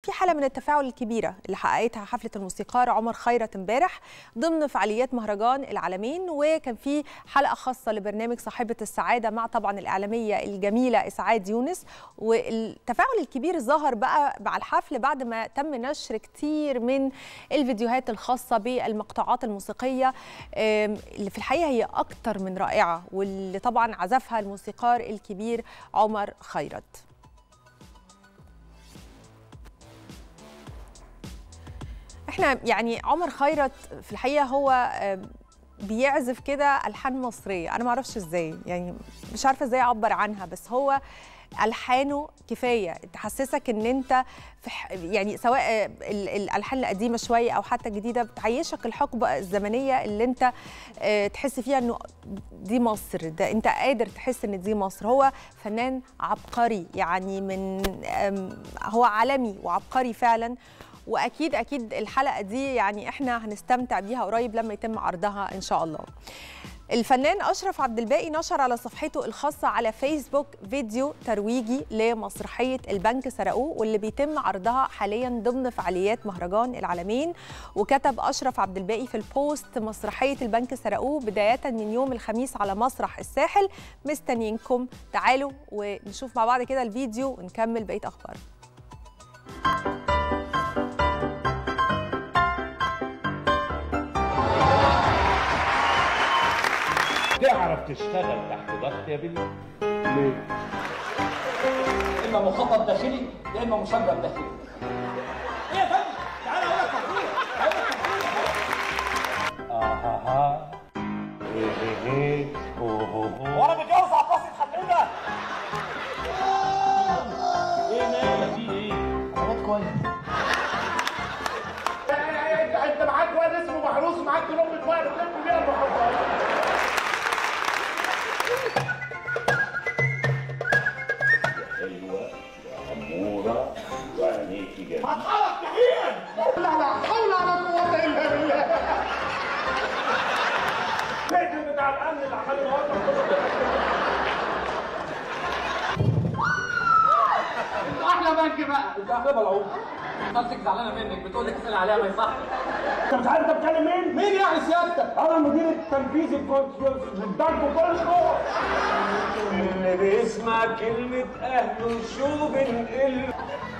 في حاله من التفاعل الكبيره اللي حققتها حفله الموسيقار عمر خيرت امبارح ضمن فعاليات مهرجان العالمين وكان في حلقه خاصه لبرنامج صاحبه السعاده مع طبعا الاعلاميه الجميله اسعاد يونس والتفاعل الكبير ظهر بقى مع الحفل بعد ما تم نشر كتير من الفيديوهات الخاصه بالمقطوعات الموسيقيه اللي في الحقيقه هي اكتر من رائعه واللي طبعا عزفها الموسيقار الكبير عمر خيرت احنا يعني عمر خيرت في الحقيقه هو بيعزف كده الحان مصريه انا ما اعرفش ازاي يعني مش عارفه ازاي اعبر عنها بس هو الحانه كفايه تحسسك ان انت في يعني سواء الالحان القديمه شويه او حتى الجديده بتعيشك الحقبه الزمنيه اللي انت تحس فيها انه دي مصر ده انت قادر تحس ان دي مصر هو فنان عبقري يعني من هو عالمي وعبقري فعلا واكيد اكيد الحلقه دي يعني احنا هنستمتع بيها قريب لما يتم عرضها ان شاء الله الفنان اشرف عبد الباقي نشر على صفحته الخاصه على فيسبوك فيديو ترويجي لمسرحيه البنك سرقوه واللي بيتم عرضها حاليا ضمن فعاليات مهرجان العالمين وكتب اشرف عبد الباقي في البوست مسرحيه البنك سرقوه بدايه من يوم الخميس على مسرح الساحل مستنيينكم تعالوا ونشوف مع بعض كده الفيديو ونكمل بقيه اخبار تعرف تشتغل تحت ضغط يا بني؟ ليه؟ اما مخطط داخلي يا اما مشجر داخلي. ايه يا فندم؟ تعالى اقول لك مفروض اها ايه ايه ايه هو هو هو وانا متجوز عباس الحموده ايه مالك في ايه؟ عملت كويس انت معاك واد اسمه محروس ومعاك لمبه ميه بتلف بيها المحافظات ايوه يا اموره وعينيكي جميل هتحرك نحيل لا لا حول ولا قوه الا بالله السجن بتاع الامن اللي عمال يوقف احلى بنك بقى انت احلى بلعوب خالتك زعلانه منك بتقول لك اسال عليها ما يصحش انت مش عارف انت بتكلم مين؟ مين يعني سيادتك؟ انا المدير التنفيذي للبنك كله اللي بيسمع كلمة أهله شو بنقل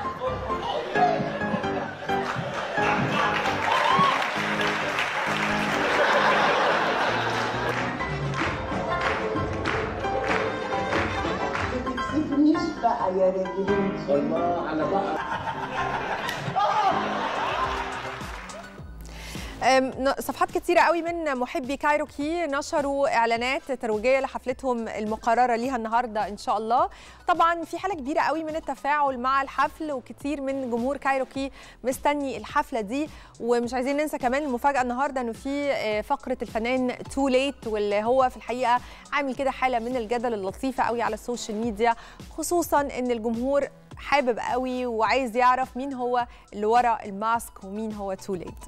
ما تكسفنيش بقى يا رجلين الله على بقى صفحات كتيرة قوي من محبي كايروكي نشروا إعلانات ترويجية لحفلتهم المقررة ليها النهاردة إن شاء الله طبعا في حالة كبيرة قوي من التفاعل مع الحفل وكتير من جمهور كايروكي مستني الحفلة دي ومش عايزين ننسى كمان المفاجأة النهاردة إنه في فقرة الفنان تو ليت واللي هو في الحقيقة عامل كده حالة من الجدل اللطيفة قوي على السوشيال ميديا خصوصا إن الجمهور حابب قوي وعايز يعرف مين هو اللي ورا الماسك ومين هو تو ليت